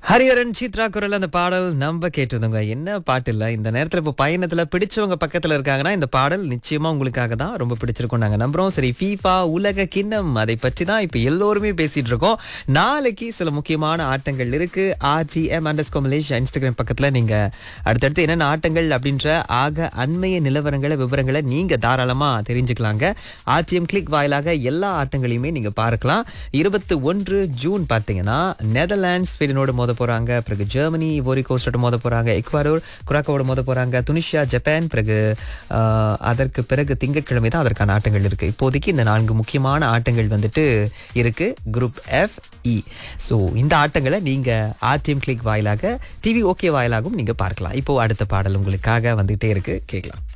ஹரிஹரன் சித்ரா குரல் அந்த பாடல் நம்ம கேட்டிருந்தோங்க என்ன பாட்டு இல்ல இந்த நேரத்துல இப்போ பயணத்துல பிடிச்சவங்க பக்கத்துல இருக்காங்கன்னா இந்த பாடல் நிச்சயமா உங்களுக்காக தான் ரொம்ப பிடிச்சிருக்கும் நாங்க நம்புறோம் சரி ஃபீஃபா உலக கிண்ணம் அதை பற்றி தான் இப்ப எல்லோருமே பேசிட்டு இருக்கோம் நாளைக்கு சில முக்கியமான ஆட்டங்கள் இருக்கு ஆர்ஜிஎம் அண்டர்ஸ் மலேசியா இன்ஸ்டாகிராம் பக்கத்துல நீங்க அடுத்தடுத்து என்னென்ன ஆட்டங்கள் அப்படின்ற ஆக அண்மைய நிலவரங்களை விவரங்களை நீங்க தாராளமா தெரிஞ்சுக்கலாங்க ஆர்டிஎம் கிளிக் வாயிலாக எல்லா ஆட்டங்களையுமே நீங்க பார்க்கலாம் இருபத்தி ஒன்று ஜூன் பார்த்தீங்கன்னா நெதர்லாண்ட்ஸ் ஸ்வீடனோடு மோத போறாங்க பிறகு ஜெர்மனி இவோரி கோஸ்டோட மோத போறாங்க எக்வாடோர் குராக்கோட மோத போறாங்க துனிஷியா ஜப்பான் பிறகு ஆஹ், அதற்கு பிறகு திங்கட்கிழமை தான் அதற்கான ஆட்டங்கள் இருக்கு இப்போதைக்கு இந்த நான்கு முக்கியமான ஆட்டங்கள் வந்துட்டு இருக்கு குரூப் எஃப் இ ஸோ இந்த ஆட்டங்களை நீங்க ஆர்டிஎம் கிளிக் வாயிலாக டிவி ஓகே வாயிலாகவும் நீங்க பார்க்கலாம் இப்போ அடுத்த பாடல் உங்களுக்காக வந்துட்டே இருக்கு கேட்கலாம்